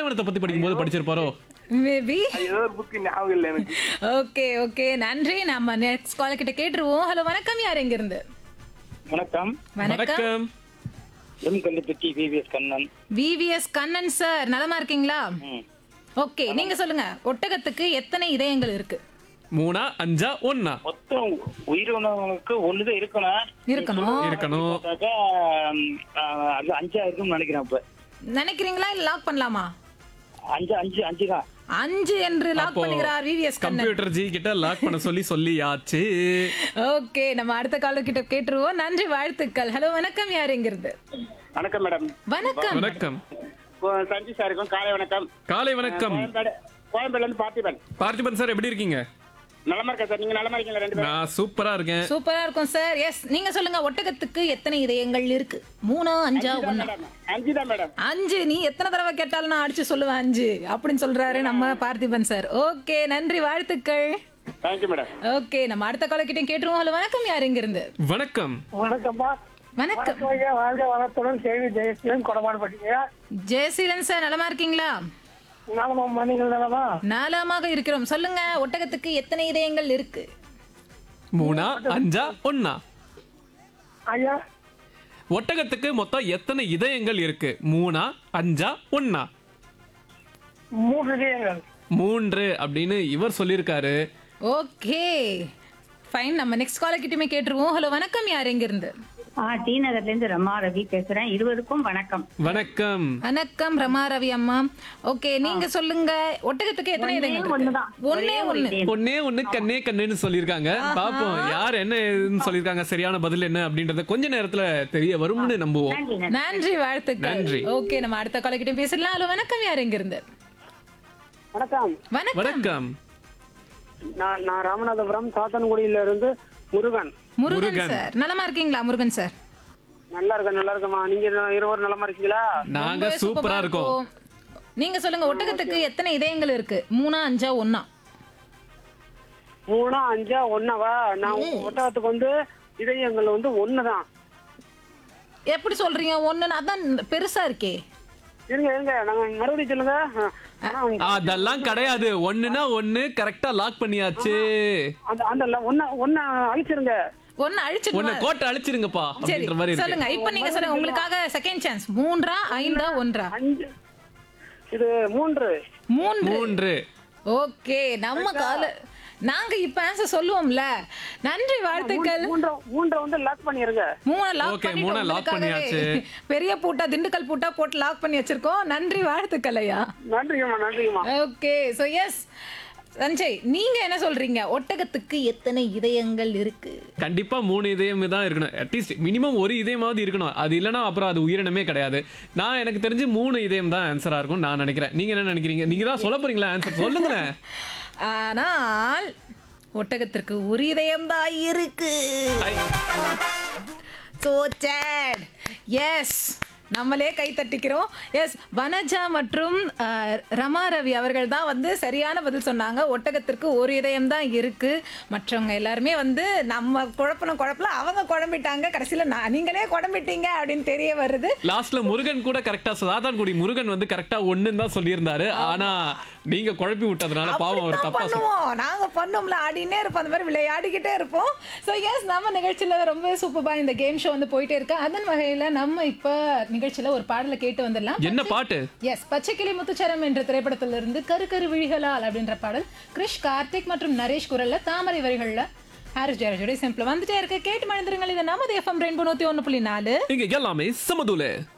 பாலைவனத்தை பத்தி படிக்கும்போது படிச்சிருப்பாரோ மேபி ஏதோ ஒரு புக் ஞாபகம் இல்லை எனக்கு ஓகே ஓகே நன்றி நம்ம நெக்ஸ்ட் கால் கிட்ட கேட்டுருவோம் ஹலோ வணக்கம் யார் எங்க இருந்து வணக்கம் வணக்கம் வணக்கம் M Kalluppatti VVS Kannan VVS Kannan sir நலமா இருக்கீங்களா ம். ஓகே நீங்க சொல்லுங்க ஒட்டகத்துக்கு எத்தனை இதயங்கள் இருக்கு மூணா அஞ்சா ஒன்னா மொத்தம் உயிரினங்களுக்கு ஒண்ணுதான் இருக்கணும் இருக்கணும் இருக்கணும் பார்த்தாக்கா, ம், ஆ, அது அஞ்சா இருக்கும்னு நினைக்கிறேன் இப்ப நினைக்கிறீங்களா இல்ல லாக் பண்ணலாமா அஞ்சு அஞ்சு அஞ்சு தான் அஞ்சு என்று லாக் அப்போ பண்ணுகிறார் விவிஎஸ் கண்ணன் கம்ப்யூட்டர் ஜி கிட்ட லாக் பண்ண சொல்லி சொல்லியாச்சு ஓகே நம்ம அடுத்த காலர் கிட்ட கேட்டுருவோம் நன்றி வாழ்த்துக்கள் ஹலோ வணக்கம் யார் எங்க இருந்து வணக்கம் மேடம் வணக்கம் வணக்கம் சஞ்சி சாருக்கும் காலை வணக்கம் காலை வணக்கம் கோயம்பேடு கோயம்பேடுல இருந்து பார்த்திபன் பார்த்திபன் சார் எப்படி இருக்கீங்க நலமா இருக்கா சார் நீங்க நலமா இருக்கீங்களா ரெண்டு பேரும் நான் சூப்பரா இருக்கேன் சூப்பரா இருக்கும் சார் எஸ் நீங்க சொல்லுங்க ஒட்டகத்துக்கு எத்தனை இதயங்கள் இருக்கு மூணா அஞ்சா ஒண்ணா மேடம் அஞ்சு தான் மேடம் அஞ்சு நீ எத்தனை தடவை கேட்டாலும் நான் அடிச்சு சொல்லுவேன் அஞ்சு அப்படின்னு சொல்றாரு நம்ம பார்த்திபன் சார் ஓகே நன்றி வாழ்த்துக்கள் தேங்க்யூ மேடம் ஓகே நம்ம அடுத்த காலக்கிட்டையும் கேட்டுருவோம் ஹலோ வணக்கம் யார் எங்க இருந்து வணக்கம் வணக்கம்ப்பா வணக்கம் ஐயா வாழ்க வளத்துடன் செய்தி ஜெயசீலன் கொடமாடு பட்டியா ஜெயசீலன் சார் நலமா இருக்கீங்களா நாலமா மணிகள் தானமா நலமாக இருக்கிறோம் சொல்லுங்க ஒட்டகத்துக்கு எத்தனை இதயங்கள் இருக்கு மூணா அஞ்சா ஒன்னா ஐயா ஒட்டகத்துக்கு மொத்தம் எத்தனை இதயங்கள் இருக்கு மூணா அஞ்சா ஒன்னா மூன்று இதயங்கள் மூன்று அப்படின்னு இவர் சொல்லியிருக்காரு ஓகே ஃபைன் நம்ம நெக்ஸ்ட் காலக்கிட்டுமே கேட்டுருவோம் ஹலோ வணக்கம் யார் எங்க இருந்து ஆ டி நகர்ல இருந்து ரமா ரவி பேசுறேன் இருவருக்கும் வணக்கம் வணக்கம் வணக்கம் ரமா ரவி அம்மா ஓகே நீங்க சொல்லுங்க ஒட்டகத்துக்கு எத்தனை ஒண்ணே இதயங்கள் இருக்கு? ஒண்ணுதான். ஒண்ணே ஒரே ஒரு ஒண்ணு இதயம். ஒன்னே ஒண்ணு கண்ணே கண்ணுன்னு சொல்லியிருக்காங்க பாப்போம் யார் என்ன ஏதுன்னு சொல்லியிருக்காங்க சரியான பதில் என்ன அப்படின்றத கொஞ்ச நேரத்துல தெரிய வரும்னு நம்புவோம் நன்றி நன்றி நன்றி வாழ்த்துக்கள் நன்றி. ஓகே நம்ம அடுத்த காலக்கிட்ட பேசலாம் ஹலோ வணக்கம் யார் எங்க இருந்து வணக்கம் வணக்கம் வணக்கம் நான் நான் ராமநாதபுரம் சாத்தன்குடியில இருந்து முருகன் முருகன் முருகன். சார் நலமா இருக்கீங்களா முருகன் சார் நல்லா இருக்கேன் நல்லா இருக்கேம்மா நீங்க இருவரும் நலமா இருக்கீங்களா நாங்க ரொம்பவே சூப்பரா இருக்கோம் நீங்க சொல்லுங்க ஒட்டகத்துக்கு எத்தனை இதயங்கள் இருக்கு மூணா அஞ்சா ஒண்ணா மூணா அஞ்சா ஒன்னாவா நான் ஒட்டகத்துக்கு வந்து இதயங்கள் வந்து ஒண்ணுதான் எப்படி சொல்றீங்க ஒண்ணுன்னு அதான் பெருசா இருக்கே இருங்க இருங்க நாங்க மறுபடியும் சொல்லுங்க ஆனா, அதெல்லாம் கிடையாது ஒண்ணுனா ஒண்ணு கரெக்டா லாக் பண்ணியாச்சு அந்த அந்த ல- ஒண்ண ஒண்ண அழிச்சிருங்க ஒன்னு ஒண்ணு அழிச்சிடுமா கோட்டை அழிச்சிருங்கப்பா சரி அப்படின்ற மாதிரி இருக்கு சொல்லுங்க இப்ப நீங்க சொல்லுங்க உங்களுக்காக செகண்ட் சான்ஸ் மூன்றா ஐந்தா ஒன்றா அஞ்சு இது மூன்று மூன்று மூன்று ஓகே நம்ம கால நாங்க இப்ப ஆன்சர் சொல்லுவோம்ல நன்றி வாழ்த்துக்கள் மூன்றை மூன்றை வந்து லாக் பண்ணிருங்க மூணை லாக் Okay, பண்ணிட்டு மூணை lock உங்களுக்காகவே பண்ணியாச்சு. பெரிய பூட்டா திண்டுக்கல் பூட்டா போட்டு லாக் பண்ணி வச்சிருக்கோம் நன்றி வாழ்த்துக்கள் ஐயா நன்றிங்கம்மா நன்றிங்கம்மா ஓகே சோ எஸ் சஞ்சய் நீங்க என்ன சொல்றீங்க ஒட்டகத்துக்கு எத்தனை இதயங்கள் இருக்கு கண்டிப்பா மூணு இதயம் தான் இருக்கணும் அட்லீஸ்ட் மினிமம் ஒரு இதயமாவது இருக்கணும் அது இல்லைன்னா அப்புறம் அது உயிரினமே கிடையாது நான் எனக்கு தெரிஞ்சு மூணு இதயம் தான் ஆன்சரா இருக்கும் நான் நினைக்கிறேன் நீங்க என்ன நினைக்கிறீங்க நீங்க தான் சொல்ல போறீங்களா ஆன்சர் சொல்லுங்களேன் ஆனால் ஒட்டகத்திற்கு ஒரு இதயம் தான் இருக்கு so sad எஸ் நம்மளே கை தட்டிக்கிறோம் எஸ் வனஜா மற்றும் அஹ், ரமா ரவி அவர்கள் தான் வந்து சரியான பதில் சொன்னாங்க ஒட்டகத்திற்கு ஒரு இதயம் தான் இருக்கு மற்றவங்க எல்லாருமே வந்து நம்ம குழப்பணும் குழப்பல அவங்க குழம்பிட்டாங்க கடைசியில நான் நீங்களே குழம்பிட்டீங்க அப்படின்னு தெரிய வருது லாஸ்ட்ல முருகன் கூட கரெக்டா சாதான்குடி முருகன் வந்து கரெக்டா ஒண்ணுன்னு தான் சொல்லியிருந்தாரு ஆனா நீங்க குழப்பி விட்டதுனால பாவம் அவர் அப்படித்தான் தப்பா சொல் பண்ணுவோம் நாங்க பண்ணோம்ல ஆடினே இருப்போம் அந்த மாதிரி விளையாடிக்கிட்டே இருப்போம் ஸோ எஸ் நம்ம நிகழ்ச்சியில ரொம்ப சூப்பரா இந்த கேம் ஷோ வந்து போயிட்டே இருக்கு அதன் வகையில நம்ம இப்ப நிகழ்ச்சியில ஒரு பாடலை கேட்டு வந்துடலாம் என்ன பாட்டு எஸ் பச்சைக்கிளி முத்துச்சரம் என்ற திரைப்படத்திலிருந்து கரு கரு விழிகளால் அப்படின்ற பாடல் கிரிஷ் கார்த்திக் மற்றும் நரேஷ் குரல்ல தாமரை வரிகள்ல ஹாரிஸ் ஜெயராஜோட சிம்பிள் வந்துட்டே இருக்கு கேட்டு மழந்துருங்கள் இது நமது எஃப்எம் ரெயின்போ நூத்தி ஒன்று புள்ளி நாலு இங்க எல்லாமே சமதுல